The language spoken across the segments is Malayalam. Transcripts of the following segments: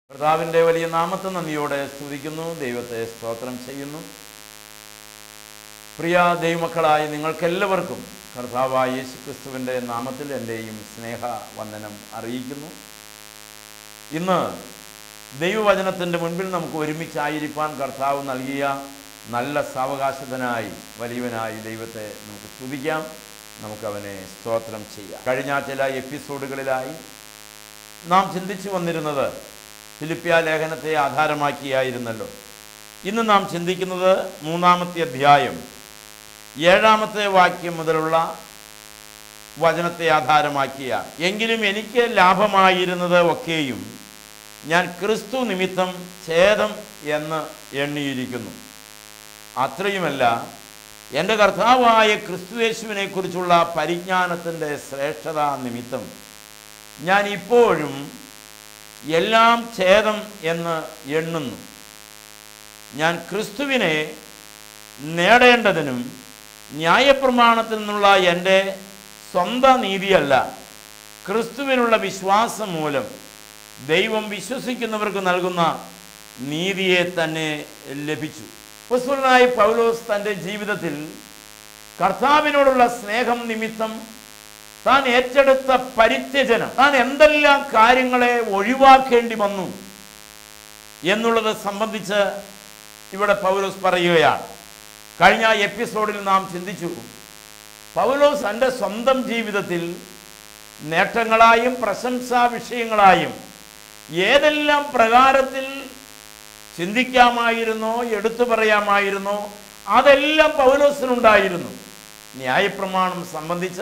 കർത്താവിൻ്റെ വലിയ നാമത്തെ നന്ദിയോടെ സ്തുതിക്കുന്നു ദൈവത്തെ സ്തോത്രം ചെയ്യുന്നു പ്രിയ ദൈവമക്കളായ നിങ്ങൾക്കെല്ലാവർക്കും കർത്താവായ യേശു ക്രിസ്തുവിൻ്റെ നാമത്തിൽ എൻ്റെയും സ്നേഹ വന്ദനം അറിയിക്കുന്നു ഇന്ന് ദൈവവചനത്തിൻ്റെ മുൻപിൽ നമുക്ക് ഒരുമിച്ചായിരിക്കാൻ കർത്താവ് നൽകിയ നല്ല സാവകാശത്തിനായി വലിയവനായി ദൈവത്തെ നമുക്ക് സ്തുതിക്കാം നമുക്കവനെ സ്തോത്രം ചെയ്യാം കഴിഞ്ഞ ചില എപ്പിസോഡുകളിലായി നാം ചിന്തിച്ചു വന്നിരുന്നത് ഫിലിപ്പിയ ലേഖനത്തെ ആധാരമാക്കിയായിരുന്നല്ലോ ഇന്ന് നാം ചിന്തിക്കുന്നത് മൂന്നാമത്തെ അധ്യായം ഏഴാമത്തെ വാക്യം മുതലുള്ള വചനത്തെ ആധാരമാക്കിയ എങ്കിലും എനിക്ക് ലാഭമായിരുന്നത് ഒക്കെയും ഞാൻ ക്രിസ്തു നിമിത്തം ഛേദം എന്ന് എണ്ണിയിരിക്കുന്നു അത്രയുമല്ല എൻ്റെ കർത്താവായ ക്രിസ്തുയേശുവിനെ കുറിച്ചുള്ള പരിജ്ഞാനത്തിൻ്റെ ശ്രേഷ്ഠത നിമിത്തം ഞാൻ ഇപ്പോഴും എല്ലാം ഛേദം എന്ന് എണ്ണുന്നു ഞാൻ ക്രിസ്തുവിനെ നേടേണ്ടതിനും ന്യായപ്രമാണത്തിൽ നിന്നുള്ള എൻ്റെ സ്വന്തം നീതിയല്ല ക്രിസ്തുവിനുള്ള വിശ്വാസം മൂലം ദൈവം വിശ്വസിക്കുന്നവർക്ക് നൽകുന്ന നീതിയെ തന്നെ ലഭിച്ചു പുസ്തകനായ പൗലോസ് തൻ്റെ ജീവിതത്തിൽ കർത്താവിനോടുള്ള സ്നേഹം നിമിത്തം താൻ ഏറ്റെടുത്ത പരിത്യജനം താൻ എന്തെല്ലാം കാര്യങ്ങളെ ഒഴിവാക്കേണ്ടി വന്നു എന്നുള്ളത് സംബന്ധിച്ച് ഇവിടെ പൗലോസ് പറയുകയാണ് കഴിഞ്ഞ എപ്പിസോഡിൽ നാം ചിന്തിച്ചു പൗലോസ് തൻ്റെ സ്വന്തം ജീവിതത്തിൽ നേട്ടങ്ങളായും പ്രശംസാ വിഷയങ്ങളായും ഏതെല്ലാം പ്രകാരത്തിൽ ചിന്തിക്കാമായിരുന്നോ എടുത്തു പറയാമായിരുന്നോ അതെല്ലാം പൗലോസിനുണ്ടായിരുന്നു ന്യായപ്രമാണം സംബന്ധിച്ച്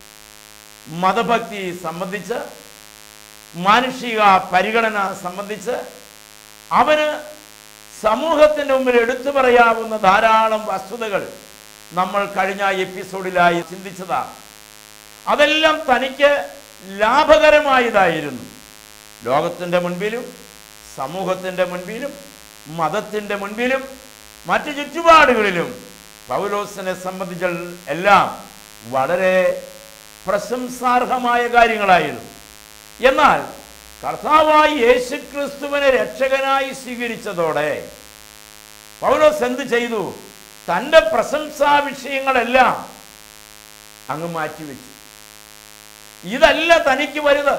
മതഭക്തി സംബന്ധിച്ച് മാനുഷിക പരിഗണന സംബന്ധിച്ച് അവന് സമൂഹത്തിൻ്റെ മുമ്പിൽ എടുത്തു പറയാവുന്ന ധാരാളം വസ്തുതകൾ നമ്മൾ കഴിഞ്ഞ എപ്പിസോഡിലായി ചിന്തിച്ചതാണ് അതെല്ലാം തനിക്ക് ലാഭകരമായതായിരുന്നു ലോകത്തിൻ്റെ മുൻപിലും സമൂഹത്തിൻ്റെ മുൻപിലും മതത്തിൻ്റെ മുൻപിലും മറ്റു ചുറ്റുപാടുകളിലും പൗലോസിനെ സംബന്ധിച്ച എല്ലാം വളരെ പ്രശംസാർഹമായ കാര്യങ്ങളായിരുന്നു എന്നാൽ കർത്താവായി യേശു ക്രിസ്തുവിനെ രക്ഷകനായി സ്വീകരിച്ചതോടെ പൗലോസ് എന്ത് ചെയ്തു തൻ്റെ പ്രശംസാ വിഷയങ്ങളെല്ലാം അങ്ങ് മാറ്റിവെച്ചു ഇതല്ല തനിക്ക് വലുത്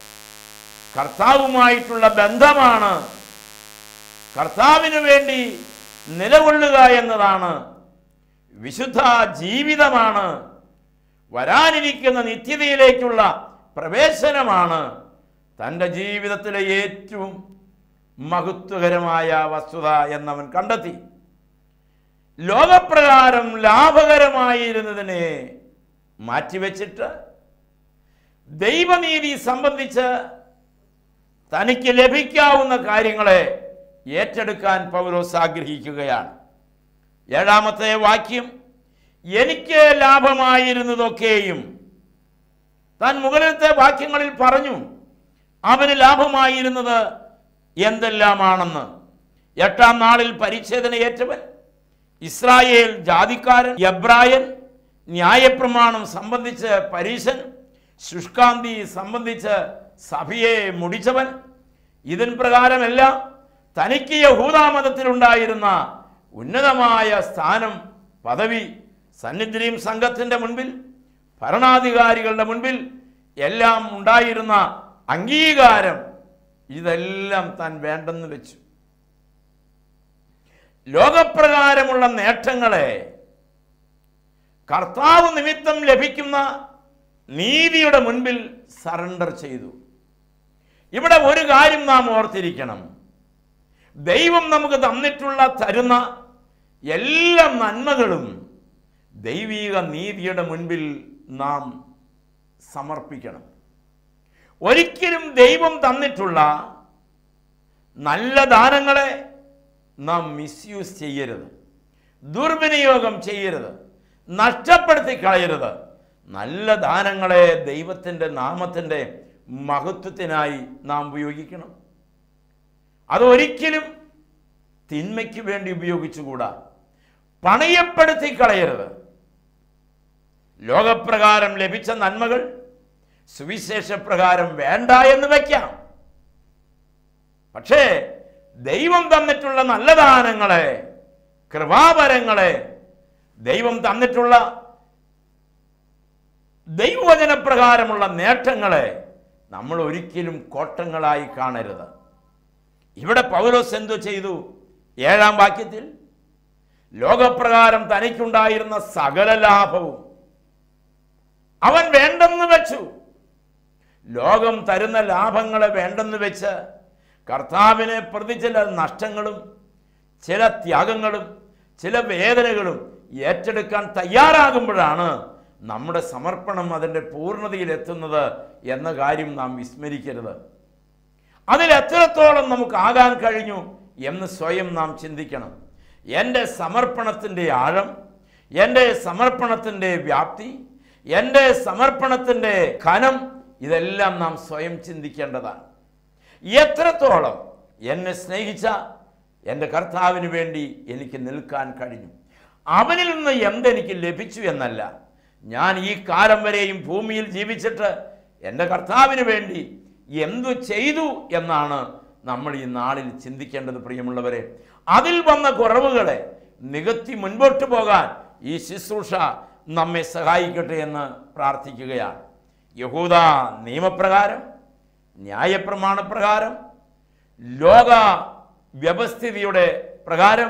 കർത്താവുമായിട്ടുള്ള ബന്ധമാണ് കർത്താവിന് വേണ്ടി നിലകൊള്ളുക എന്നതാണ് വിശുദ്ധ ജീവിതമാണ് വരാനിരിക്കുന്ന നിത്യതയിലേക്കുള്ള പ്രവേശനമാണ് തൻ്റെ ജീവിതത്തിലെ ഏറ്റവും മഹത്വകരമായ വസ്തുത എന്നവൻ കണ്ടെത്തി ലോകപ്രകാരം ലാഭകരമായിരുന്നതിനെ മാറ്റിവെച്ചിട്ട് ദൈവനീതി സംബന്ധിച്ച് തനിക്ക് ലഭിക്കാവുന്ന കാര്യങ്ങളെ ഏറ്റെടുക്കാൻ പൗലോസ് ആഗ്രഹിക്കുകയാണ് ഏഴാമത്തെ വാക്യം എനിക്ക് ലാഭമായിരുന്നതൊക്കെയും താൻ മുകളിലത്തെ വാക്യങ്ങളിൽ പറഞ്ഞു അവന് ലാഭമായിരുന്നത് എന്തെല്ലാമാണെന്ന് എട്ടാം നാളിൽ പരിച്ഛേദന ഏറ്റവൻ ഇസ്രായേൽ ജാതിക്കാരൻ എബ്രായൻ ന്യായപ്രമാണം സംബന്ധിച്ച് പരീശൻ ശുഷ്കാന്തി സംബന്ധിച്ച് സഭയെ മുടിച്ചവൻ ഇതിൻ പ്രകാരമെല്ലാം തനിക്ക് യഹൂദാമതത്തിലുണ്ടായിരുന്ന ഉന്നതമായ സ്ഥാനം പദവി സന്നിധിയും സംഘത്തിൻ്റെ മുൻപിൽ ഭരണാധികാരികളുടെ മുൻപിൽ എല്ലാം ഉണ്ടായിരുന്ന അംഗീകാരം ഇതെല്ലാം താൻ വേണ്ടെന്ന് വെച്ചു ലോകപ്രകാരമുള്ള നേട്ടങ്ങളെ കർത്താവ് നിമിത്തം ലഭിക്കുന്ന നീതിയുടെ മുൻപിൽ സറണ്ടർ ചെയ്തു ഇവിടെ ഒരു കാര്യം നാം ഓർത്തിരിക്കണം ദൈവം നമുക്ക് തന്നിട്ടുള്ള തരുന്ന എല്ലാ നന്മകളും ദൈവീക നീതിയുടെ മുൻപിൽ നാം സമർപ്പിക്കണം ഒരിക്കലും ദൈവം തന്നിട്ടുള്ള നല്ല ദാനങ്ങളെ നാം മിസ്യൂസ് ചെയ്യരുത് ദുർവിനിയോഗം ചെയ്യരുത് നഷ്ടപ്പെടുത്തി കളയരുത് നല്ല ദാനങ്ങളെ ദൈവത്തിൻ്റെ നാമത്തിൻ്റെ മഹത്വത്തിനായി നാം ഉപയോഗിക്കണം അതൊരിക്കലും തിന്മയ്ക്ക് വേണ്ടി ഉപയോഗിച്ചുകൂടാ പണയപ്പെടുത്തി കളയരുത് ലോകപ്രകാരം ലഭിച്ച നന്മകൾ സുവിശേഷപ്രകാരം വേണ്ട എന്ന് വയ്ക്കാം പക്ഷേ ദൈവം തന്നിട്ടുള്ള നല്ല ദാനങ്ങളെ കൃപാപരങ്ങളെ ദൈവം തന്നിട്ടുള്ള ദൈവവചനപ്രകാരമുള്ള നേട്ടങ്ങളെ നമ്മൾ ഒരിക്കലും കോട്ടങ്ങളായി കാണരുത് ഇവിടെ പൗലോസ് എന്തു ചെയ്തു ഏഴാം വാക്യത്തിൽ ലോകപ്രകാരം തനിക്കുണ്ടായിരുന്ന സകല ലാഭവും അവൻ വേണ്ടെന്ന് വെച്ചു ലോകം തരുന്ന ലാഭങ്ങളെ വേണ്ടെന്ന് വെച്ച് കർത്താവിനെ പ്രതി ചില നഷ്ടങ്ങളും ചില ത്യാഗങ്ങളും ചില വേദനകളും ഏറ്റെടുക്കാൻ തയ്യാറാകുമ്പോഴാണ് നമ്മുടെ സമർപ്പണം അതിൻ്റെ പൂർണ്ണതയിലെത്തുന്നത് എന്ന കാര്യം നാം വിസ്മരിക്കരുത് അതിൽ എത്രത്തോളം നമുക്ക് ആകാൻ കഴിഞ്ഞു എന്ന് സ്വയം നാം ചിന്തിക്കണം എൻ്റെ സമർപ്പണത്തിൻ്റെ ആഴം എൻ്റെ സമർപ്പണത്തിൻ്റെ വ്യാപ്തി എൻ്റെ സമർപ്പണത്തിൻ്റെ ഘനം ഇതെല്ലാം നാം സ്വയം ചിന്തിക്കേണ്ടതാണ് എത്രത്തോളം എന്നെ സ്നേഹിച്ച എൻ്റെ കർത്താവിന് വേണ്ടി എനിക്ക് നിൽക്കാൻ കഴിഞ്ഞു അവനിൽ നിന്ന് എന്തെനിക്ക് ലഭിച്ചു എന്നല്ല ഞാൻ ഈ കാലം വരെയും ഭൂമിയിൽ ജീവിച്ചിട്ട് എൻ്റെ കർത്താവിന് വേണ്ടി എന്തു ചെയ്തു എന്നാണ് നമ്മൾ ഈ നാളിൽ ചിന്തിക്കേണ്ടത് പ്രിയമുള്ളവരെ അതിൽ വന്ന കുറവുകളെ നികത്തി മുൻപോട്ട് പോകാൻ ഈ ശുശ്രൂഷ നമ്മെ സഹായിക്കട്ടെ എന്ന് പ്രാർത്ഥിക്കുകയാണ് യഹൂദ നിയമപ്രകാരം ന്യായപ്രമാണപ്രകാരം ലോക വ്യവസ്ഥിതിയുടെ പ്രകാരം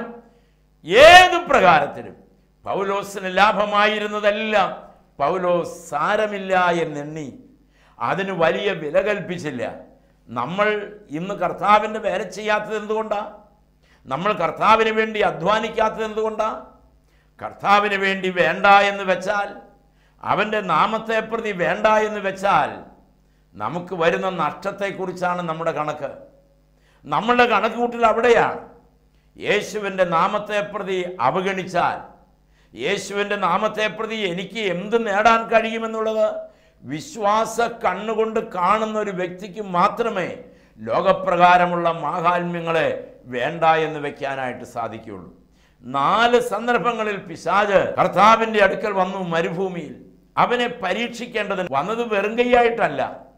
ഏത് പ്രകാരത്തിലും പൗലോസിന് ലാഭമായിരുന്നതെല്ലാം പൗലോസ് സാരമില്ല എന്നെണ്ണി അതിന് വലിയ വില കൽപ്പിച്ചില്ല നമ്മൾ ഇന്ന് കർത്താവിൻ്റെ വേല ചെയ്യാത്തത് എന്തുകൊണ്ടാണ് നമ്മൾ കർത്താവിന് വേണ്ടി അധ്വാനിക്കാത്തത് എന്തുകൊണ്ടാണ് കർത്താവിന് വേണ്ടി വേണ്ട എന്ന് വെച്ചാൽ അവൻ്റെ നാമത്തെ പ്രതി വേണ്ട എന്ന് വെച്ചാൽ നമുക്ക് വരുന്ന നഷ്ടത്തെക്കുറിച്ചാണ് നമ്മുടെ കണക്ക് നമ്മളുടെ കണക്കുകൂട്ടൽ അവിടെയാണ് യേശുവിൻ്റെ നാമത്തെ പ്രതി അവഗണിച്ചാൽ യേശുവിൻ്റെ നാമത്തെ പ്രതി എനിക്ക് എന്ത് നേടാൻ കഴിയുമെന്നുള്ളത് വിശ്വാസ കണ്ണുകൊണ്ട് കാണുന്ന ഒരു വ്യക്തിക്ക് മാത്രമേ ലോകപ്രകാരമുള്ള മാഹാത്മ്യങ്ങളെ വേണ്ട എന്ന് വെക്കാനായിട്ട് സാധിക്കുകയുള്ളൂ നാല് സന്ദർഭങ്ങളിൽ പിശാജ് കർത്താവിൻ്റെ അടുക്കൽ വന്നു മരുഭൂമിയിൽ അവനെ പരീക്ഷിക്കേണ്ടതിന് വന്നത് വെറും കൈയായിട്ടല്ല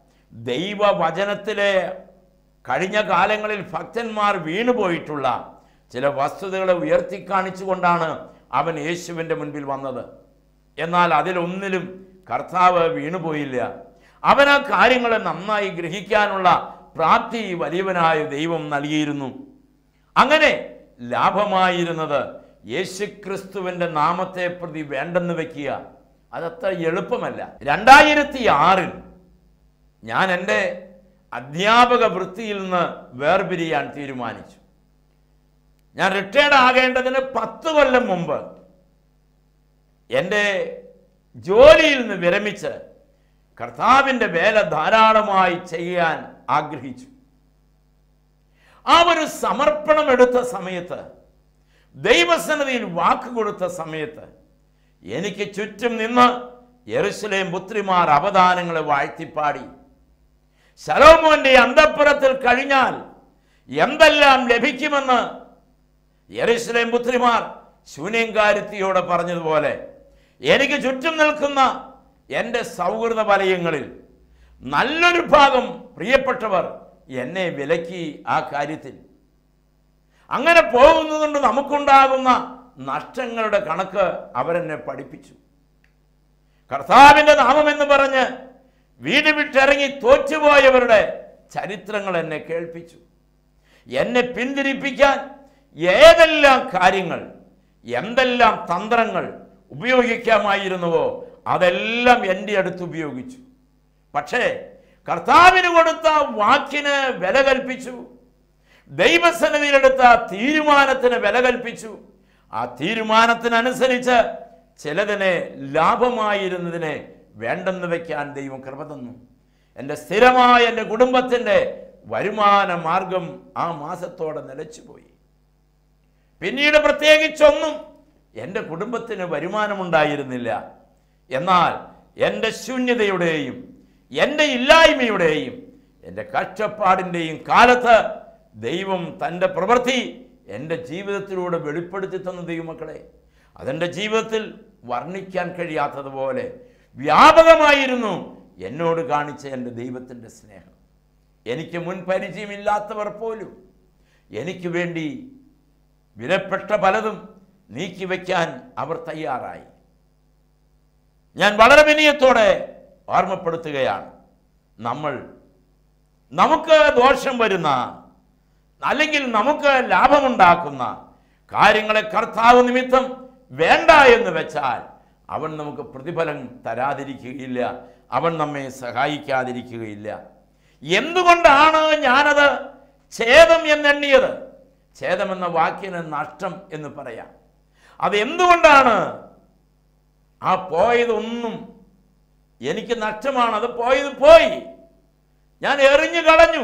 ദൈവവചനത്തിലെ കഴിഞ്ഞ കാലങ്ങളിൽ ഭക്തന്മാർ വീണുപോയിട്ടുള്ള ചില വസ്തുതകളെ ഉയർത്തി കാണിച്ചുകൊണ്ടാണ് അവൻ യേശുവിൻ്റെ മുൻപിൽ വന്നത് എന്നാൽ അതിലൊന്നിലും കർത്താവ് വീണുപോയില്ല അവൻ ആ കാര്യങ്ങളെ നന്നായി ഗ്രഹിക്കാനുള്ള പ്രാപ്തി വലിയവനായ ദൈവം നൽകിയിരുന്നു അങ്ങനെ ലാഭമായിരുന്നത് യേശുക്രിസ്തുവിൻ്റെ നാമത്തെ പ്രതി വേണ്ടെന്ന് വെക്കുക അതത്ര എളുപ്പമല്ല രണ്ടായിരത്തി ആറിൽ ഞാൻ എൻ്റെ അധ്യാപക വൃത്തിയിൽ നിന്ന് വേർപിരിയാൻ തീരുമാനിച്ചു ഞാൻ റിട്ടയർഡ് ആകേണ്ടതിന് പത്ത് കൊല്ലം മുമ്പ് എൻ്റെ ജോലിയിൽ നിന്ന് വിരമിച്ച് കർത്താവിൻ്റെ വേല ധാരാളമായി ചെയ്യാൻ ആഗ്രഹിച്ചു ആ ഒരു സമർപ്പണം എടുത്ത സമയത്ത് ദൈവസന്നിധിയിൽ വാക്ക് കൊടുത്ത സമയത്ത് എനിക്ക് ചുറ്റും നിന്ന് യെറുശലേം പുത്രിമാർ അവദാനങ്ങളെ വാഴ്ത്തിപ്പാടി ശലോമോന്റെ അന്തപ്പുറത്തിൽ കഴിഞ്ഞാൽ എന്തെല്ലാം ലഭിക്കുമെന്ന് യെറുശലേം പുത്രിമാർ ശൂന്യങ്കാരുത്തിയോട് പറഞ്ഞതുപോലെ എനിക്ക് ചുറ്റും നിൽക്കുന്ന എൻ്റെ സൗഹൃദ വലയങ്ങളിൽ നല്ലൊരു ഭാഗം പ്രിയപ്പെട്ടവർ എന്നെ വിലക്കി ആ കാര്യത്തിൽ അങ്ങനെ പോകുന്നതുകൊണ്ട് നമുക്കുണ്ടാകുന്ന നഷ്ടങ്ങളുടെ കണക്ക് അവരെന്നെ പഠിപ്പിച്ചു കർത്താവിൻ്റെ നാമമെന്ന് പറഞ്ഞ് വീട് വിട്ടിറങ്ങി തോറ്റുപോയവരുടെ ചരിത്രങ്ങൾ എന്നെ കേൾപ്പിച്ചു എന്നെ പിന്തിരിപ്പിക്കാൻ ഏതെല്ലാം കാര്യങ്ങൾ എന്തെല്ലാം തന്ത്രങ്ങൾ ഉപയോഗിക്കാമായിരുന്നുവോ അതെല്ലാം എൻ്റെ അടുത്ത് ഉപയോഗിച്ചു പക്ഷേ കർത്താവിന് കൊടുത്ത വാക്കിന് വില കൽപ്പിച്ചു ദൈവസന്നിധിയിലെടുത്ത തീരുമാനത്തിന് വില കൽപ്പിച്ചു ആ തീരുമാനത്തിനനുസരിച്ച് ചിലതിനെ ലാഭമായിരുന്നതിനെ വേണ്ടെന്ന് വയ്ക്കാൻ ദൈവം കൃപ തന്നു എൻ്റെ സ്ഥിരമായ എൻ്റെ കുടുംബത്തിൻ്റെ വരുമാന മാർഗം ആ മാസത്തോടെ നിലച്ചുപോയി പിന്നീട് പ്രത്യേകിച്ചൊന്നും എൻ്റെ കുടുംബത്തിന് വരുമാനമുണ്ടായിരുന്നില്ല എന്നാൽ എൻ്റെ ശൂന്യതയുടെയും എൻ്റെ ഇല്ലായ്മയുടെയും എൻ്റെ കഷ്ടപ്പാടിൻ്റെയും കാലത്ത് ദൈവം തൻ്റെ പ്രവൃത്തി എൻ്റെ ജീവിതത്തിലൂടെ വെളിപ്പെടുത്തി തന്ന ദൈവമക്കളെ അതെൻ്റെ ജീവിതത്തിൽ വർണ്ണിക്കാൻ കഴിയാത്തതുപോലെ വ്യാപകമായിരുന്നു എന്നോട് കാണിച്ച എൻ്റെ ദൈവത്തിൻ്റെ സ്നേഹം എനിക്ക് മുൻ പരിചയമില്ലാത്തവർ പോലും എനിക്ക് വേണ്ടി വിലപ്പെട്ട പലതും നീക്കിവെക്കാൻ അവർ തയ്യാറായി ഞാൻ വളരെ വിനയത്തോടെ ഓർമ്മപ്പെടുത്തുകയാണ് നമ്മൾ നമുക്ക് ദോഷം വരുന്ന അല്ലെങ്കിൽ നമുക്ക് ലാഭമുണ്ടാക്കുന്ന കാര്യങ്ങളെ കർത്താവ് നിമിത്തം വേണ്ട എന്ന് വെച്ചാൽ അവൻ നമുക്ക് പ്രതിഫലം തരാതിരിക്കുകയില്ല അവൻ നമ്മെ സഹായിക്കാതിരിക്കുകയില്ല എന്തുകൊണ്ടാണ് ഞാനത് ഛേദം എന്നെണ്ണിയത് ഛേദം എന്ന വാക്കിന് നഷ്ടം എന്ന് പറയാം അത് എന്തുകൊണ്ടാണ് ആ പോയതൊന്നും എനിക്ക് നഷ്ടമാണ് അത് പോയത് പോയി ഞാൻ എറിഞ്ഞു കളഞ്ഞു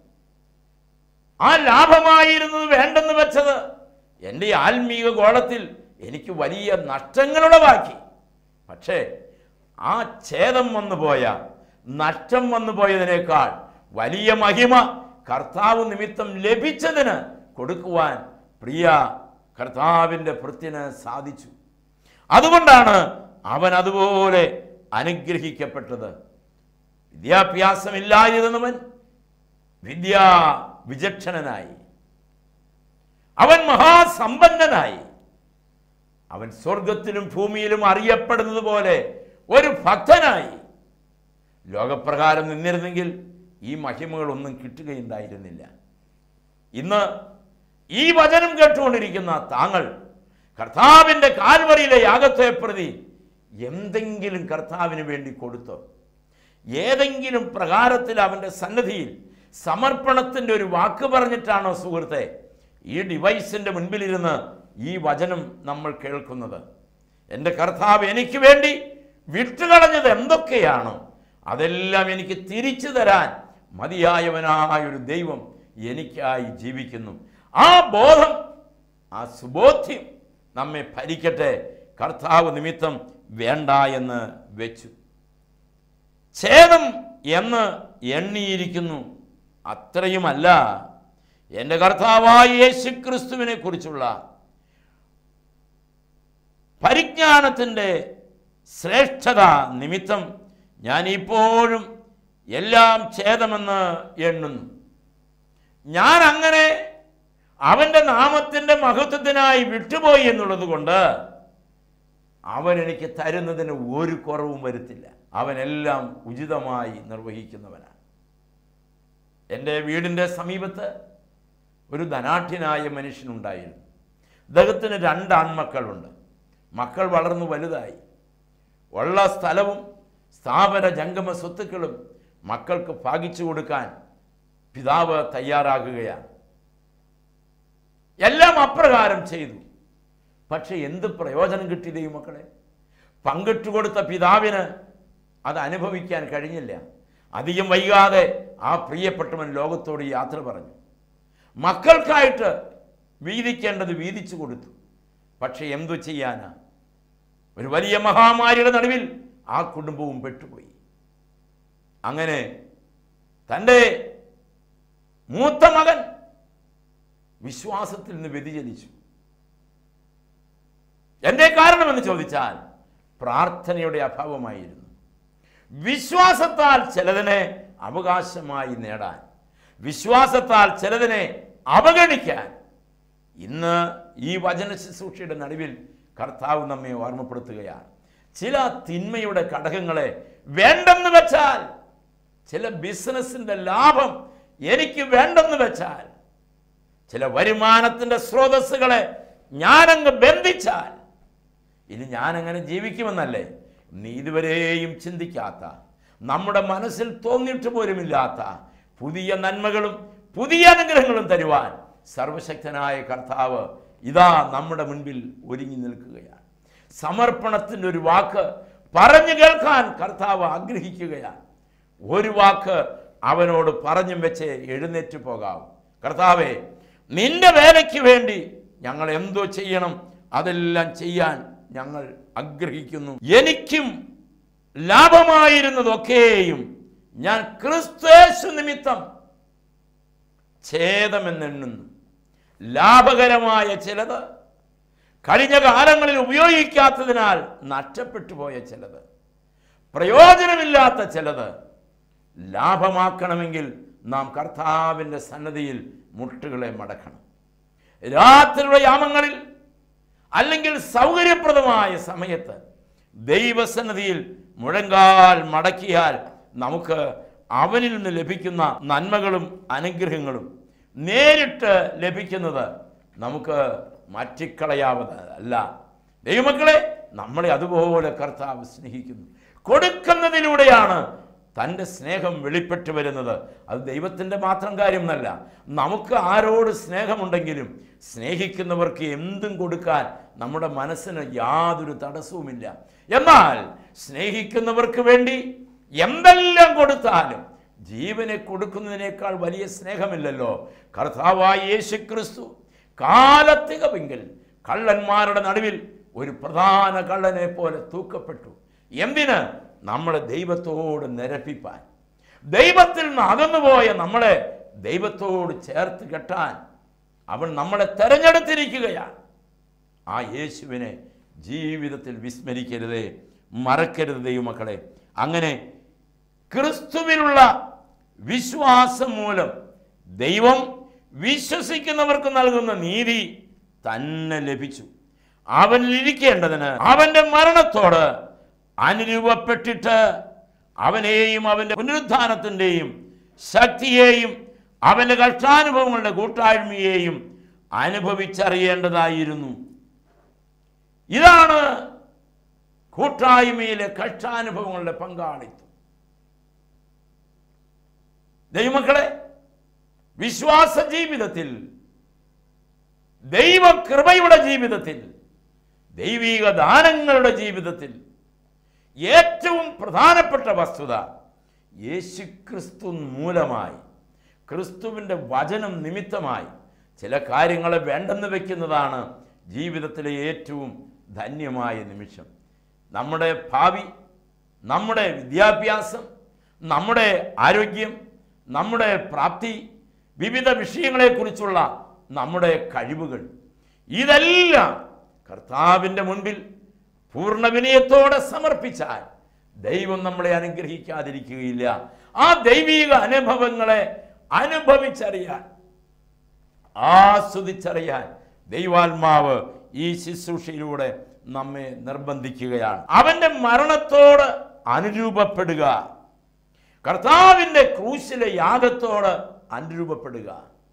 ആ ലാഭമായിരുന്നത് വേണ്ടെന്ന് വെച്ചത് എൻ്റെ ആത്മീക ഗോളത്തിൽ എനിക്ക് വലിയ നഷ്ടങ്ങളുളവാക്കി പക്ഷേ ആ ഛേദം വന്നു പോയ നഷ്ടം വന്നു പോയതിനേക്കാൾ വലിയ മഹിമ കർത്താവ് നിമിത്തം ലഭിച്ചതിന് കൊടുക്കുവാൻ പ്രിയ കർത്താവിൻ്റെ ഭൃത്യന് സാധിച്ചു അതുകൊണ്ടാണ് അവൻ അതുപോലെ അനുഗ്രഹിക്കപ്പെട്ടത് വിദ്യാഭ്യാസമില്ലായിരുന്നവൻ വിദ്യാ വിചക്ഷണനായി അവൻ മഹാസമ്പന്നനായി അവൻ സ്വർഗത്തിലും ഭൂമിയിലും അറിയപ്പെടുന്നത് പോലെ ഒരു ഭക്തനായി ലോകപ്രകാരം നിന്നിരുന്നെങ്കിൽ ഈ മഹിമകളൊന്നും കിട്ടുകയുണ്ടായിരുന്നില്ല ഇന്ന് ഈ വചനം കേട്ടുകൊണ്ടിരിക്കുന്ന താങ്കൾ കർത്താവിൻ്റെ കാൽവറിയിലെ യാഗത്തെ പ്രതി എന്തെങ്കിലും കർത്താവിന് വേണ്ടി കൊടുത്തോ ഏതെങ്കിലും പ്രകാരത്തിൽ അവൻ്റെ സന്നദ്ധിയിൽ സമർപ്പണത്തിൻ്റെ ഒരു വാക്ക് പറഞ്ഞിട്ടാണോ സുഹൃത്തെ ഈ ഡിവൈസിൻ്റെ മുൻപിലിരുന്ന് ഈ വചനം നമ്മൾ കേൾക്കുന്നത് എൻ്റെ കർത്താവ് എനിക്ക് വേണ്ടി വിട്ടുകളഞ്ഞത് എന്തൊക്കെയാണോ അതെല്ലാം എനിക്ക് തിരിച്ചു തരാൻ മതിയായവനായ ഒരു ദൈവം എനിക്കായി ജീവിക്കുന്നു ആ ബോധം ആ സുബോധ്യം നമ്മെ ഭരിക്കട്ടെ കർത്താവ് നിമിത്തം വേണ്ട എന്ന് വെച്ചു ഛേദം എന്ന് എണ്ണിയിരിക്കുന്നു അത്രയുമല്ല എൻ്റെ കർത്താവായ യേശു ക്രിസ്തുവിനെ കുറിച്ചുള്ള പരിജ്ഞാനത്തിൻ്റെ ശ്രേഷ്ഠത നിമിത്തം ഞാൻ ഇപ്പോഴും എല്ലാം ഛേദമെന്ന് എണ്ണുന്നു ഞാൻ അങ്ങനെ അവൻ്റെ നാമത്തിൻ്റെ മഹത്വത്തിനായി വിട്ടുപോയി എന്നുള്ളത് കൊണ്ട് അവൻ എനിക്ക് തരുന്നതിന് ഒരു കുറവും വരുത്തില്ല അവനെല്ലാം ഉചിതമായി നിർവഹിക്കുന്നവനാണ് എൻ്റെ വീടിൻ്റെ സമീപത്ത് ഒരു ധനാഠ്യനായ മനുഷ്യനുണ്ടായിരുന്നു അദ്ദേഹത്തിന് രണ്ട് ആൺമക്കളുണ്ട് മക്കൾ വളർന്നു വലുതായി ഉള്ള സ്ഥലവും സ്ഥാപന ജംഗമ സ്വത്തുക്കളും മക്കൾക്ക് ഭാഗിച്ചു കൊടുക്കാൻ പിതാവ് തയ്യാറാകുകയാണ് എല്ലാം അപ്രകാരം ചെയ്തു പക്ഷെ എന്ത് പ്രയോജനം കിട്ടി ദൈവമക്കളെ പങ്കിട്ടു കൊടുത്ത പിതാവിന് അത് അനുഭവിക്കാൻ കഴിഞ്ഞില്ല അധികം വൈകാതെ ആ പ്രിയപ്പെട്ടവൻ ലോകത്തോട് യാത്ര പറഞ്ഞു മക്കൾക്കായിട്ട് വീതിക്കേണ്ടത് വീതിച്ചു കൊടുത്തു പക്ഷെ എന്തു ചെയ്യാനാ ഒരു വലിയ മഹാമാരിയുടെ നടുവിൽ ആ കുടുംബവും പെട്ടുപോയി അങ്ങനെ തൻ്റെ മൂത്ത മകൻ വിശ്വാസത്തിൽ നിന്ന് വ്യതിചലിച്ചു എന്തേ കാരണമെന്ന് ചോദിച്ചാൽ പ്രാർത്ഥനയുടെ അഭാവമായിരുന്നു വിശ്വാസത്താൽ ചിലതിനെ അവകാശമായി നേടാൻ വിശ്വാസത്താൽ ചിലതിനെ അവഗണിക്കാൻ ഇന്ന് ഈ വചന ശുശ്രൂഷയുടെ നടുവിൽ കർത്താവ് നമ്മെ ഓർമ്മപ്പെടുത്തുകയാണ് ചില തിന്മയുടെ ഘടകങ്ങളെ വേണ്ടെന്ന് വെച്ചാൽ ചില ബിസിനസ്സിൻ്റെ ലാഭം എനിക്ക് വേണ്ടെന്ന് വെച്ചാൽ ചില വരുമാനത്തിൻ്റെ സ്രോതസ്സുകളെ ഞാനങ്ങ് ബന്ധിച്ചാൽ ഇനി ഞാനങ്ങനെ ജീവിക്കുമെന്നല്ലേ നീ ഇതുവരെയും ചിന്തിക്കാത്ത നമ്മുടെ മനസ്സിൽ തോന്നിയിട്ട് പോലുമില്ലാത്ത പുതിയ നന്മകളും പുതിയ അനുഗ്രഹങ്ങളും തരുവാൻ സർവശക്തനായ കർത്താവ് ഇതാ നമ്മുടെ മുൻപിൽ ഒരുങ്ങി നിൽക്കുകയാണ് സമർപ്പണത്തിൻ്റെ ഒരു വാക്ക് പറഞ്ഞു കേൾക്കാൻ കർത്താവ് ആഗ്രഹിക്കുകയാണ് ഒരു വാക്ക് അവനോട് പറഞ്ഞും വെച്ച് എഴുന്നേറ്റ് പോകാം കർത്താവെ നിന്റെ വേലയ്ക്ക് വേണ്ടി ഞങ്ങൾ എന്തോ ചെയ്യണം അതെല്ലാം ചെയ്യാൻ ഞങ്ങൾ ആഗ്രഹിക്കുന്നു എനിക്കും ലാഭമായിരുന്നതൊക്കെയും ഞാൻ ക്രിസ്തേശു നിമിത്തം ഛേദമെന്നെണ്ണുന്നു ലാഭകരമായ ചിലത് കഴിഞ്ഞ കാലങ്ങളിൽ ഉപയോഗിക്കാത്തതിനാൽ നഷ്ടപ്പെട്ടു പോയ ചിലത് പ്രയോജനമില്ലാത്ത ചിലത് ലാഭമാക്കണമെങ്കിൽ നാം കർത്താവിൻ്റെ സന്നദ്ധിയിൽ മുട്ടുകളെ മടക്കണം രാത്രിയുടെ യാമങ്ങളിൽ അല്ലെങ്കിൽ സൗകര്യപ്രദമായ സമയത്ത് ദൈവസന്നിധിയിൽ മുഴങ്കാൽ മടക്കിയാൽ നമുക്ക് അവനിൽ നിന്ന് ലഭിക്കുന്ന നന്മകളും അനുഗ്രഹങ്ങളും നേരിട്ട് ലഭിക്കുന്നത് നമുക്ക് മാറ്റിക്കളയാവുന്നതല്ല ദൈവമക്കളെ നമ്മളെ അതുപോലെ കർത്താവ് സ്നേഹിക്കുന്നു കൊടുക്കുന്നതിലൂടെയാണ് തൻ്റെ സ്നേഹം വെളിപ്പെട്ട് വരുന്നത് അത് ദൈവത്തിൻ്റെ മാത്രം കാര്യമൊന്നല്ല നമുക്ക് ആരോട് സ്നേഹമുണ്ടെങ്കിലും സ്നേഹിക്കുന്നവർക്ക് എന്തും കൊടുക്കാൻ നമ്മുടെ മനസ്സിന് യാതൊരു തടസ്സവുമില്ല എന്നാൽ സ്നേഹിക്കുന്നവർക്ക് വേണ്ടി എന്തെല്ലാം കൊടുത്താലും ജീവനെ കൊടുക്കുന്നതിനേക്കാൾ വലിയ സ്നേഹമില്ലല്ലോ കർത്താവായ യേശു ക്രിസ്തു കാലത്തികമെങ്കിൽ കള്ളന്മാരുടെ നടുവിൽ ഒരു പ്രധാന കള്ളനെ പോലെ തൂക്കപ്പെട്ടു എന്തിന് നമ്മളെ ദൈവത്തോട് നിരപ്പിപ്പാൻ ദൈവത്തിൽ നിന്ന് അകന്നുപോയ നമ്മളെ ദൈവത്തോട് ചേർത്ത് കെട്ടാൻ അവൻ നമ്മളെ തെരഞ്ഞെടുത്തിരിക്കുകയാണ് ആ യേശുവിനെ ജീവിതത്തിൽ വിസ്മരിക്കരുതേ മറക്കരുത് ദൈവമക്കളെ അങ്ങനെ ക്രിസ്തുവിനുള്ള വിശ്വാസം മൂലം ദൈവം വിശ്വസിക്കുന്നവർക്ക് നൽകുന്ന നീതി തന്നെ ലഭിച്ചു അവനിൽ ഇരിക്കേണ്ടതിന് അവന്റെ മരണത്തോട് അനുരൂപപ്പെട്ടിട്ട് അവനെയും അവന്റെ പുനരുദ്ധാനത്തിൻ്റെയും ശക്തിയെയും അവന്റെ കഷ്ടാനുഭവങ്ങളുടെ കൂട്ടായ്മയെയും അനുഭവിച്ചറിയേണ്ടതായിരുന്നു ഇതാണ് കൂട്ടായ്മയിലെ കഷ്ടാനുഭവങ്ങളുടെ പങ്കാളിത്തം ദൈവമക്കളെ വിശ്വാസ ജീവിതത്തിൽ ദൈവകൃപയുടെ ജീവിതത്തിൽ ദൈവിക ദാനങ്ങളുടെ ജീവിതത്തിൽ ഏറ്റവും പ്രധാനപ്പെട്ട വസ്തുത യേശുക്രിസ്തു മൂലമായി ക്രിസ്തുവിൻ്റെ വചനം നിമിത്തമായി ചില കാര്യങ്ങളെ വേണ്ടെന്ന് വെക്കുന്നതാണ് ജീവിതത്തിലെ ഏറ്റവും ധന്യമായ നിമിഷം നമ്മുടെ ഭാവി നമ്മുടെ വിദ്യാഭ്യാസം നമ്മുടെ ആരോഗ്യം നമ്മുടെ പ്രാപ്തി വിവിധ വിഷയങ്ങളെക്കുറിച്ചുള്ള നമ്മുടെ കഴിവുകൾ ഇതെല്ലാം കർത്താവിൻ്റെ മുൻപിൽ പൂർണ്ണ വിനയത്തോടെ സമർപ്പിച്ചാൽ ദൈവം നമ്മളെ അനുഗ്രഹിക്കാതിരിക്കുകയില്ല ആ ദൈവീക അനുഭവങ്ങളെ അനുഭവിച്ചറിയാൻ ആസ്വദിച്ചറിയാൻ ദൈവാത്മാവ് ഈ ശുശ്രൂഷയിലൂടെ നമ്മെ നിർബന്ധിക്കുകയാണ് അവന്റെ മരണത്തോട് അനുരൂപപ്പെടുക കർത്താവിൻ്റെ ക്രൂശിലെ യാഗത്തോട് അനുരൂപപ്പെടുക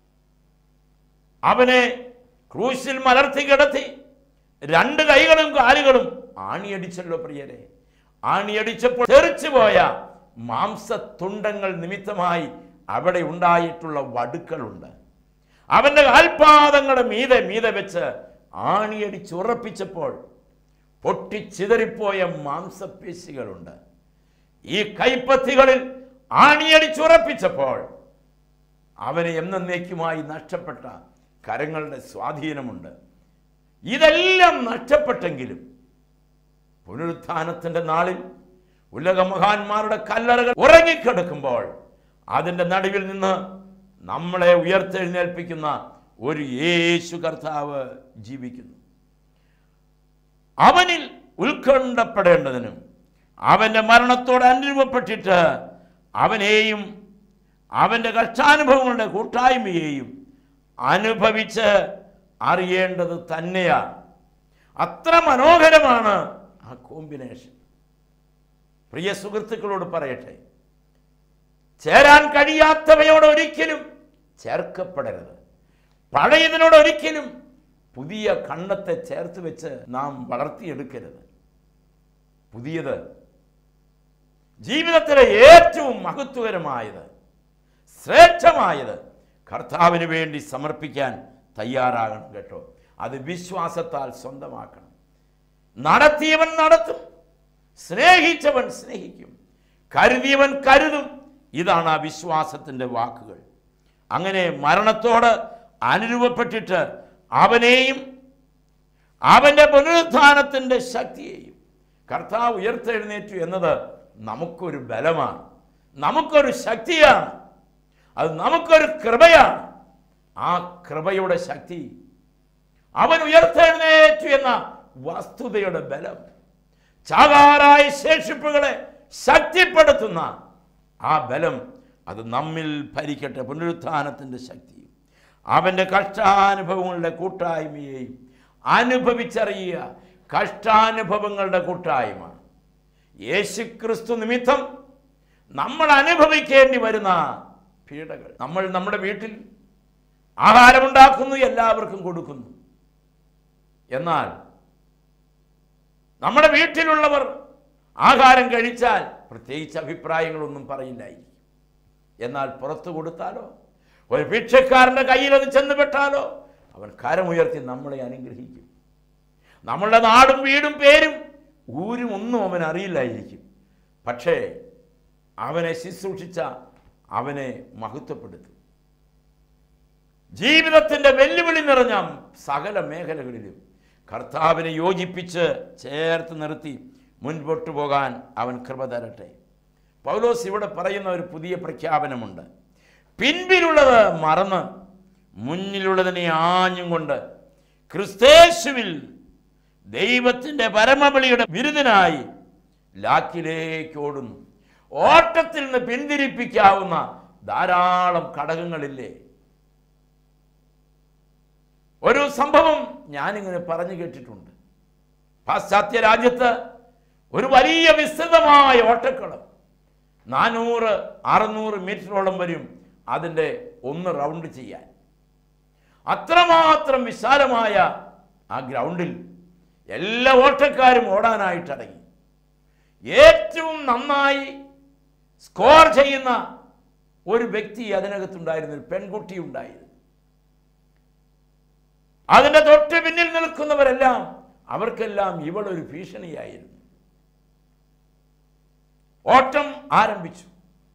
അവനെ ക്രൂശിൽ മലർത്തി കിടത്തി രണ്ട് കൈകളും കാലുകളും ആണിയടിച്ചല്ലോ പ്രിയരെ ആണിയടിച്ചപ്പോൾ തെറിച്ചു പോയ മാംസത്തുണ്ടങ്ങൾ നിമിത്തമായി അവിടെ ഉണ്ടായിട്ടുള്ള വടുക്കളുണ്ട് അവന്റെ കാൽപാദങ്ങളുടെ മീതെ മീതെ വെച്ച് ആണിയടിച്ചുറപ്പിച്ചപ്പോൾ പൊട്ടിച്ചിതറിപ്പോയ മാംസപേശികളുണ്ട് ഈ കൈപ്പത്തികളിൽ ആണിയടിച്ചുറപ്പിച്ചപ്പോൾ അവന് എന്നേക്കുമായി നഷ്ടപ്പെട്ട കരങ്ങളുടെ സ്വാധീനമുണ്ട് ഇതെല്ലാം നഷ്ടപ്പെട്ടെങ്കിലും പുനരുത്ഥാനത്തിന്റെ നാളിൽ ഉലകമഹാന്മാരുടെ കല്ലറകൾ ഉറങ്ങിക്കിടക്കുമ്പോൾ അതിൻ്റെ നടുവിൽ നിന്ന് നമ്മളെ ഉയർത്തെഴുന്നേൽപ്പിക്കുന്ന ഒരു യേശു കർത്താവ് ജീവിക്കുന്നു അവനിൽ ഉത്കണ്ഠപ്പെടേണ്ടതിനും അവൻ്റെ മരണത്തോട് അനുരൂപപ്പെട്ടിട്ട് അവനെയും അവൻ്റെ കഷ്ടാനുഭവങ്ങളുടെ കൂട്ടായ്മയെയും അനുഭവിച്ച് അറിയേണ്ടത് തന്നെയാണ് അത്ര മനോഹരമാണ് ആ കോമ്പിനേഷൻ പ്രിയ സുഹൃത്തുക്കളോട് പറയട്ടെ ചേരാൻ കഴിയാത്തവയോട് ഒരിക്കലും ചേർക്കപ്പെടരുത് പഴയതിനോട് ഒരിക്കലും പുതിയ കണ്ണത്തെ ചേർത്ത് വെച്ച് നാം വളർത്തിയെടുക്കരുത് പുതിയത് ജീവിതത്തിലെ ഏറ്റവും മഹത്വകരമായത് ശ്രേഷ്ഠമായത് കർത്താവിന് വേണ്ടി സമർപ്പിക്കാൻ തയ്യാറാകണം കേട്ടോ അത് വിശ്വാസത്താൽ സ്വന്തമാക്കണം നടത്തിയവൻ നടത്തും സ്നേഹിച്ചവൻ സ്നേഹിക്കും കരുതിയവൻ കരുതും ഇതാണ് ആ വിശ്വാസത്തിൻ്റെ വാക്കുകൾ അങ്ങനെ മരണത്തോട് അനുരൂപപ്പെട്ടിട്ട് അവനെയും അവൻ്റെ പുനരുത്ഥാനത്തിൻ്റെ ശക്തിയെയും കർത്താവ് ഉയർത്തെഴുന്നേറ്റു എന്നത് നമുക്കൊരു ബലമാണ് നമുക്കൊരു ശക്തിയാണ് അത് നമുക്കൊരു കൃപയാണ് ആ കൃപയുടെ ശക്തി അവൻ ഉയർത്തെഴുന്നേറ്റു എന്ന വസ്തുതയുടെ ബലം ചാകാറായ ശേഷിപ്പുകളെ ശക്തിപ്പെടുത്തുന്ന ആ ബലം അത് നമ്മിൽ ഭരിക്കട്ടെ പുനരുത്ഥാനത്തിൻ്റെ ശക്തി അവൻ്റെ കഷ്ടാനുഭവങ്ങളുടെ കൂട്ടായ്മയെയും അനുഭവിച്ചറിയുക കഷ്ടാനുഭവങ്ങളുടെ കൂട്ടായ്മ യേശുക്രിസ്തു നിമിത്തം നമ്മൾ അനുഭവിക്കേണ്ടി വരുന്ന പീഡകൾ നമ്മൾ നമ്മുടെ വീട്ടിൽ ആഹാരമുണ്ടാക്കുന്നു എല്ലാവർക്കും കൊടുക്കുന്നു എന്നാൽ നമ്മുടെ വീട്ടിലുള്ളവർ ആഹാരം കഴിച്ചാൽ പ്രത്യേകിച്ച് അഭിപ്രായങ്ങളൊന്നും പറയില്ലായിരിക്കും എന്നാൽ പുറത്തു കൊടുത്താലോ ഒരു ഭിക്ഷക്കാരൻ്റെ കയ്യിൽ അത് ചെന്ന് പെട്ടാലോ അവൻ കരമുയർത്തി നമ്മളെ അനുഗ്രഹിക്കും നമ്മളുടെ നാടും വീടും പേരും ഊരും ഒന്നും അവൻ അറിയില്ലായിരിക്കും പക്ഷേ അവനെ ശുശ്രൂഷിച്ച അവനെ മഹത്വപ്പെടുത്തും ജീവിതത്തിൻ്റെ വെല്ലുവിളി നിറഞ്ഞ സകല മേഖലകളിലും കർത്താവിനെ യോജിപ്പിച്ച് ചേർത്ത് നിർത്തി മുൻപോട്ട് പോകാൻ അവൻ കൃപ തരട്ടെ പൗലോസ് ഇവിടെ പറയുന്ന ഒരു പുതിയ പ്രഖ്യാപനമുണ്ട് പിൻപിലുള്ളത് മറന്ന് മുന്നിലുള്ളതിനെ ആഞ്ഞും കൊണ്ട് ക്രിസ്തേശുവിൽ ദൈവത്തിൻ്റെ പരമബലിയുടെ വിരുദ്ധനായി ലാക്കിലേക്ക് ഓടുന്നു ഓട്ടത്തിൽ നിന്ന് പിന്തിരിപ്പിക്കാവുന്ന ധാരാളം ഘടകങ്ങളില്ലേ ഒരു സംഭവം ഞാനിങ്ങനെ പറഞ്ഞു കേട്ടിട്ടുണ്ട് പാശ്ചാത്യ രാജ്യത്ത് ഒരു വലിയ വിസ്തൃതമായ ഓട്ടക്കളം നാനൂറ് അറുന്നൂറ് മീറ്ററോളം വരും അതിൻ്റെ ഒന്ന് റൗണ്ട് ചെയ്യാൻ അത്രമാത്രം വിശാലമായ ആ ഗ്രൗണ്ടിൽ എല്ലാ ഓട്ടക്കാരും ഓടാനായിട്ടടങ്ങി ഏറ്റവും നന്നായി സ്കോർ ചെയ്യുന്ന ഒരു വ്യക്തി അതിനകത്തുണ്ടായിരുന്നു ഒരു പെൺകുട്ടി ഉണ്ടായിരുന്നു അതിൻ്റെ തൊട്ട് പിന്നിൽ നിൽക്കുന്നവരെല്ലാം അവർക്കെല്ലാം ഇവളൊരു ഭീഷണിയായിരുന്നു ഓട്ടം ആരംഭിച്ചു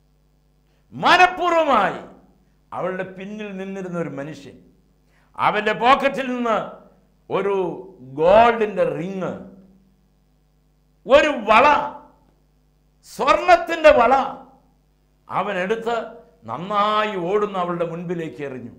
മനഃപൂർവമായി അവളുടെ പിന്നിൽ നിന്നിരുന്ന ഒരു മനുഷ്യൻ അവൻ്റെ പോക്കറ്റിൽ നിന്ന് ഒരു ഗോൾഡിൻ്റെ റിങ് ഒരു വള സ്വർണത്തിൻ്റെ വള അവനെടുത്ത് നന്നായി ഓടുന്ന അവളുടെ മുൻപിലേക്ക് എറിഞ്ഞു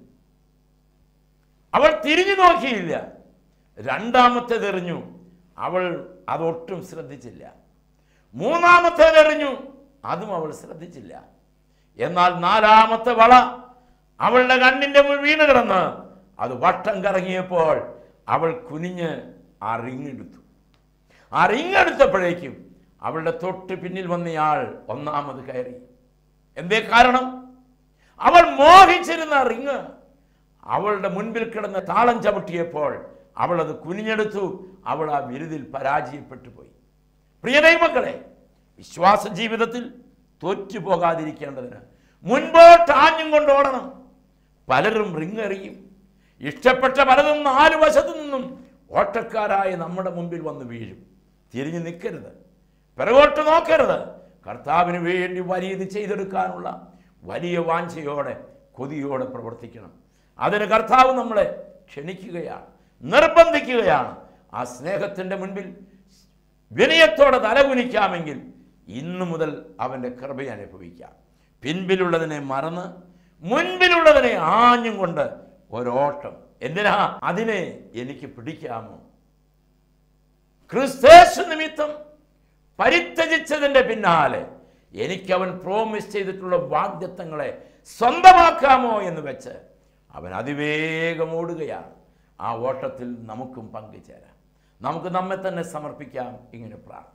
അവൾ തിരിഞ്ഞു നോക്കിയില്ല രണ്ടാമത്തേതെറിഞ്ഞു അവൾ അതൊട്ടും ശ്രദ്ധിച്ചില്ല മൂന്നാമത്തേതെറിഞ്ഞു അതും അവൾ ശ്രദ്ധിച്ചില്ല എന്നാൽ നാലാമത്തെ വള അവളുടെ കണ്ണിന്റെ മുന്നിൽ വീണ് കിടന്ന് അത് വട്ടം കറങ്ങിയപ്പോൾ അവൾ കുനിഞ്ഞ് ആ റിങ് എടുത്തു ആ റിങ് എടുത്തപ്പോഴേക്കും അവളുടെ തൊട്ട് പിന്നിൽ വന്നയാൾ ഒന്നാമത് കയറി എന്തേ കാരണം അവൾ മോഹിച്ചിരുന്ന റിങ് അവളുടെ മുൻപിൽ കിടന്ന് താളം ചവിട്ടിയപ്പോൾ അവൾ അത് കുനിഞ്ഞെടുത്തു അവൾ ആ വിരുതിൽ പരാജയപ്പെട്ടു പോയി പ്രിയ ദൈവമക്കളെ വിശ്വാസ ജീവിതത്തിൽ തോറ്റു പോകാതിരിക്കേണ്ടതിന് മുൻപോട്ട് ആഞ്ഞും കൊണ്ട് ഓടണം പലരും റിങ് എറിയും ഇഷ്ടപ്പെട്ട പലതും നാല് വശത്തു നിന്നും ഓട്ടക്കാരായ നമ്മുടെ മുമ്പിൽ വന്ന് വീഴും തിരിഞ്ഞു നിൽക്കരുത് പിറകോട്ട് നോക്കരുത് കർത്താവിന് വേണ്ടി വലിയത് ചെയ്തെടുക്കാനുള്ള വലിയ വാഞ്ചയോടെ കൊതിയോടെ പ്രവർത്തിക്കണം അതിന് കർത്താവ് നമ്മളെ ക്ഷണിക്കുകയാണ് നിർബന്ധിക്കുകയാണ് ആ സ്നേഹത്തിൻ്റെ മുൻപിൽ വിനയത്തോടെ തലകുനിക്കാമെങ്കിൽ ഇന്നു മുതൽ അവൻ്റെ കൃപ അനുഭവിക്കാം പിൻപിലുള്ളതിനെ മറന്ന് മുൻപിലുള്ളതിനെ ആഞ്ഞും കൊണ്ട് ഒരോട്ടം എന്തിനാ അതിനെ എനിക്ക് പിടിക്കാമോ ക്രിസ്തേശു നിമിത്തം പരിത്യജിച്ചതിൻ്റെ പിന്നാലെ എനിക്ക് അവൻ പ്രോമിസ് ചെയ്തിട്ടുള്ള വാഗ്ദത്തങ്ങളെ സ്വന്തമാക്കാമോ എന്ന് വെച്ച് അവൻ അതിവേഗം ഓടുകയാണ് ആ ഓട്ടത്തിൽ നമുക്കും പങ്കുചേരാം നമുക്ക് നമ്മെ തന്നെ സമർപ്പിക്കാം ഇങ്ങനെ പ്രാർത്ഥിക്കാം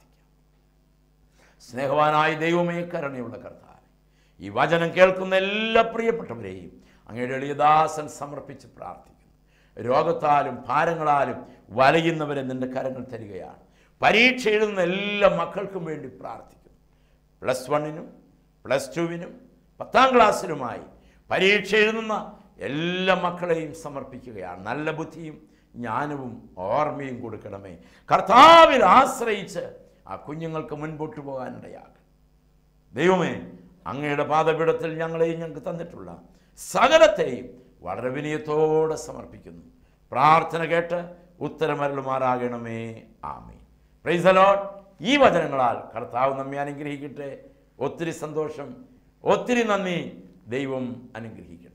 സ്നേഹവാനായ ദൈവമേ കരുണയുള്ള കർത്താവ് ഈ വചനം കേൾക്കുന്ന എല്ലാ പ്രിയപ്പെട്ടവരെയും അങ്ങയുടെ എളിയദാസൻ സമർപ്പിച്ച് പ്രാർത്ഥിക്കുന്നു രോഗത്താലും ഭാരങ്ങളാലും വലയുന്നവരെ നിന്റെ കരങ്ങൾ തരികയാണ് പരീക്ഷ എഴുതുന്ന എല്ലാ മക്കൾക്കും വേണ്ടി പ്രാർത്ഥിക്കുന്നു പ്ലസ് വണ്ണിനും പ്ലസ് ടുവിനും പത്താം ക്ലാസ്സിലുമായി പരീക്ഷ എഴുതുന്ന എല്ലാ മക്കളെയും സമർപ്പിക്കുകയാണ് നല്ല ബുദ്ധിയും ജ്ഞാനവും ഓർമ്മയും കൊടുക്കണമേ കർത്താവിൽ ആശ്രയിച്ച് ആ കുഞ്ഞുങ്ങൾക്ക് മുൻപോട്ട് പോകാനിടയാകും ദൈവമേ അങ്ങയുടെ പാദപീഠത്തിൽ ഞങ്ങളെയും ഞങ്ങൾക്ക് തന്നിട്ടുള്ള സകലത്തെയും വളരെ വിനയത്തോടെ സമർപ്പിക്കുന്നു പ്രാർത്ഥന കേട്ട് ഉത്തരമരളുമാറാകണമേ ആമേ പ്രൈസ് അലോട്ട് ഈ വചനങ്ങളാൽ കർത്താവ് നമ്മെ അനുഗ്രഹിക്കട്ടെ ഒത്തിരി സന്തോഷം ഒത്തിരി നന്ദി ദൈവം അനുഗ്രഹിക്കട്ടെ